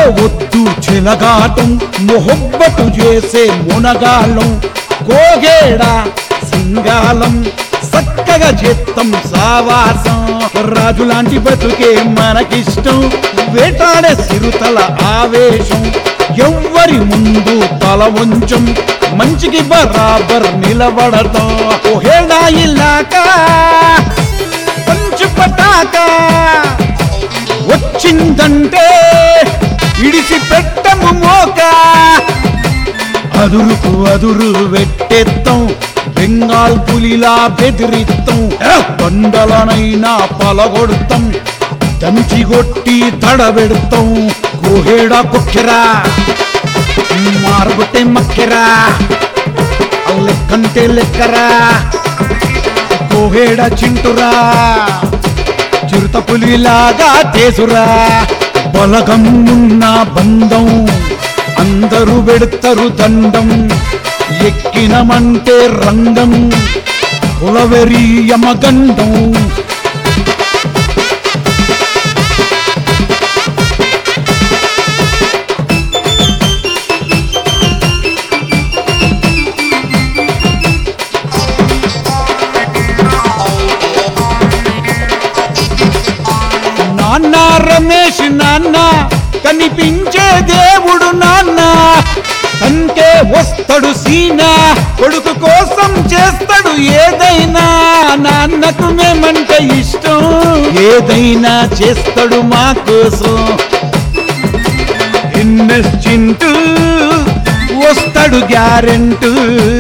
వద్దు చెలగాటం మొహబ్బటు చేసే మునగాళ్ళం కోగేడ సింగాలం చక్కగా చేత్తం సావాసం రాజు లాంటి బతుకే మనకిష్టం వేటాడే సిరుతల ఆవేశం ఎవ్వరి ముందు తల ఉంచం మంచికి బరాబర్ నిలబడతాం ఓహేడా ఇలాకా పంచు పటాకా వచ్చిందంటే ఇడిసి పెట్టము మోక అదురుకు అదురు వెట్టెత్తం బెంగాల్ పులిలా బెదిరిత్తం బండలనైనా పలగొడతాం దంచి కొట్టి తడబెడతాం కోహేడా కుక్కెరా మారగొట్టే మక్కెరా లెక్కంటే లెక్కరా కోహేడ చింటురా చిరుత పులిలాగా తేసురా బలగం ఉన్న బంధం అందరూ పెడతారు దండం ఎక్కినమంటే రంగం కులవెరి యమగండం నాన్న రమేష్ నాన్న కనిపించే దేవుడు నాన్న అంతే వస్తాడు సీనా కొడుకు కోసం చేస్తాడు ఏదైనా నాన్నకు మేమంటే ఇష్టం ఏదైనా చేస్తాడు మా కోసం ఎన్ఎస్ చింటూ వస్తాడు గ్యారెంటు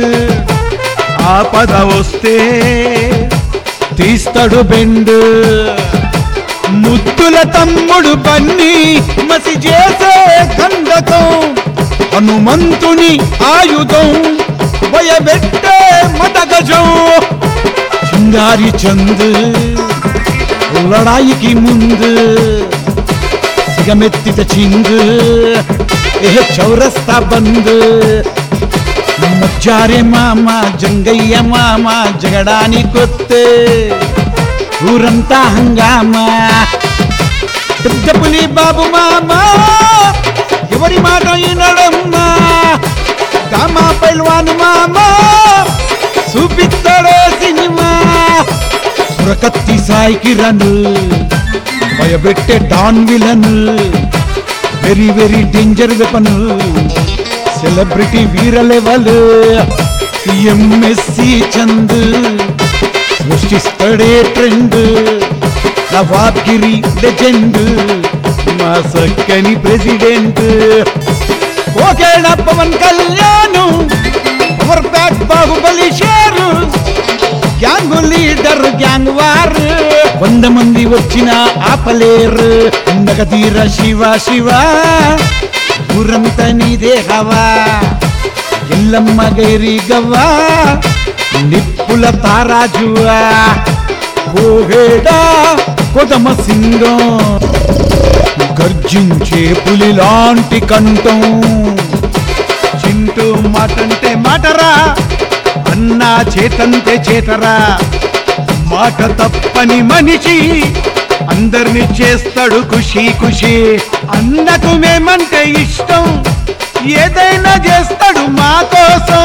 ఆపద వస్తే తీస్తాడు బెండు ముద్దుల తమ్ముడు బన్ని మసి చేసే కందకం హనుమంతుని ఆయుధం భయబెట్టే మతగజం చింగారి చందు లడాయికి ముందు సిగమెత్తిట చింగు ఏ చౌరస్తా బంద్ మచ్చారే మామ జంగయ్య మామ జగడానికొత్తే ఊరంతా హంగామా పెద్ద పులి బాబు మామ ఎవరి మాట వినడమ్మా గామా పైల్వాను మామ చూపిస్తాడే సినిమా సురకత్తి సాయి కిరణ్ భయపెట్టే don villain very very danger weapon celebrity వీర లెవెల్ ఎంఎస్సి చంద్ సృష్టిస్తాడే ట్రెండ్ నవాబ్గిరి లెజెండ్ మా సక్కని ప్రెసిడెంట్ ఓకేణ పవన్ కళ్యాణ్ పవర్ ప్యాక్ బాహుబలి షేరు గ్యాంగ్ లీడర్ గ్యాంగ్ వార్ వంద మంది వచ్చిన ఆపలేరు నగదీర శివ శివ ఊరంతా నీదే హవా ఎల్లమ్మ గైరి గవ్వా నిప్పుల తారాజువా కోహేడా కొదమ సింగం గర్జించే పులి లాంటి కంఠం చింటూ మాటంటే మాటరా అన్నా చేతంటే చేతరా మాట తప్పని మనిషి అందరిని చేస్తాడు ఖుషి ఖుషి అన్నకు మేమంటే ఇష్టం ఏదైనా చేస్తాడు మా కోసం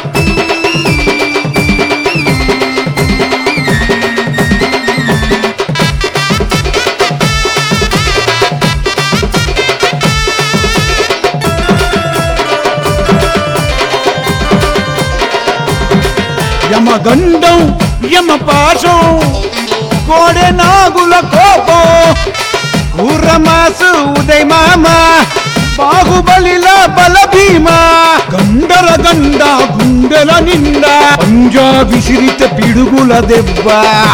యమగండం యమ పాశం కోడె నాగుల కోపం ఊరమాసు ఉదయ్ మామ బాహుబలిల బల భీమా గండర గండ గుండెల నిండా పంజా విసిరిత పిడుగుల దెబ్బ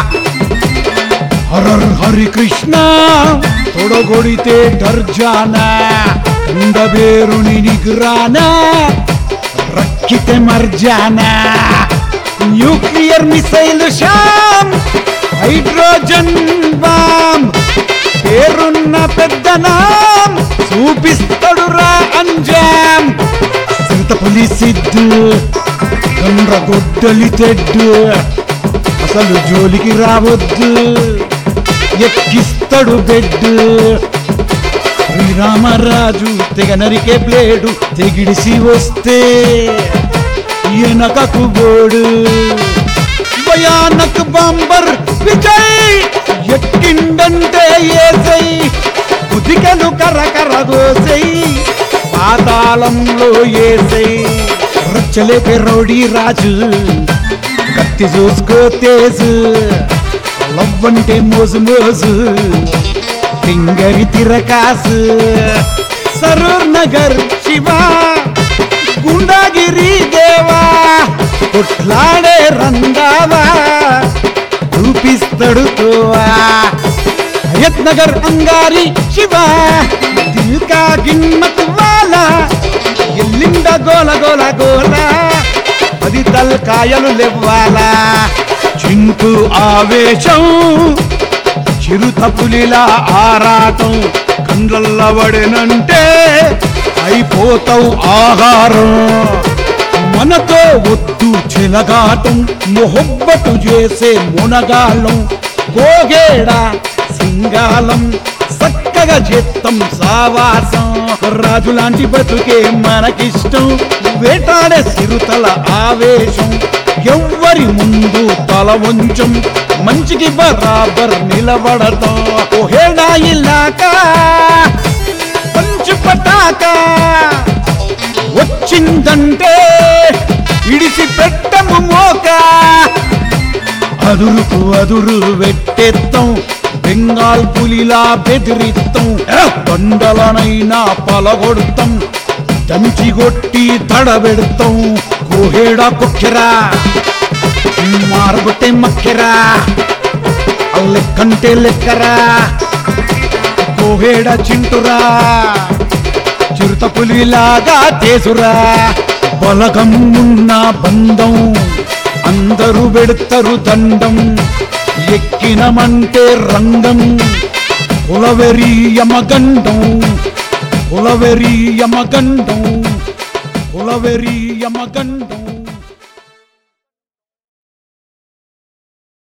హరర్ హరి కృష్ణ తొడగొడితే డర్జానా కండబేరుని నిగ్రానా రక్కితే మర్జానా న్యూక్లియర్ మిసైల్ షామ్ హైడ్రోజన్ బాంబ్ పేరున్న పెద్ద నామ్ చూపిస్తాడు రా అంజాం సింతపులి సిద్ధు గొడ్డలి తెడ్డు అసలు జోలికి రావద్దు ఎక్కిస్తాడు బెడ్ శ్రీరామరాజు తెగ నరికే బ్లేడు తెగిడిసి వస్తే వెనకకు బోడు భయానక్ బాంబర్ విజయ్ ఎక్కిండంటే ఏసై కుదికలు కరకర దోసై పాతాళంలో ఏసై రచ్చలేపే రౌడీ రాజు కత్తి చూసుకో తేజు లవ్వంటే మోజు మోజు టింగరి తిరకాసు సరూర్ నగర్ శివ గుండాగిరి దేవా కొట్లాడే రంగావా చూపిస్తాడు తోవా హయత్ నగర్ అంగారి శివ దిల్కా గిమ్మత్ వాలా ఎల్లిండ గోల గోల గోల పది తల్కాయలు లెవ్వాలా చింటూ ఆవేశం చిరుత పులిలా ఆరాటం కండ్లల్ల పడినంటే అయిపోతావు ఆహారం మనతో వద్దు చెలగాటం మొహబ్బటు చేసే మునగాళ్ళం గోగేడ సింగాలం చక్కగా చేత్తం సావాసం రాజు లాంటి బతుకే మనకిష్టం వేటాడే సిరుతల ఆవేశం ఎవ్వరి ముందు తల వంచం మంచికి బరాబర్ నిలబడతాం ఓహేడా ఇల్లాక పంచు పటాకా వచ్చిందంటే ఇడిసి పెట్టము మోక అదురుకు అదురు వెట్టెత్తం బెంగాల్ పులిలా బెదిరిత్తం బండలనైనా పలగొడతాం దంచి కొట్టి తడబెడతాం కోహేడా కుక్కెరా మారబట్టే మక్కెరా లెక్కంటే లెక్కరా కోహేడ చింటురా చిరుత పులిలాగా తేసురా బలగం ఉన్న బంధం అందరూ పెడతారు దండం ఎక్కినమంటే రంగం కులవెరి యమగండం కులవెరి యమగండం కులవెరి యమగండం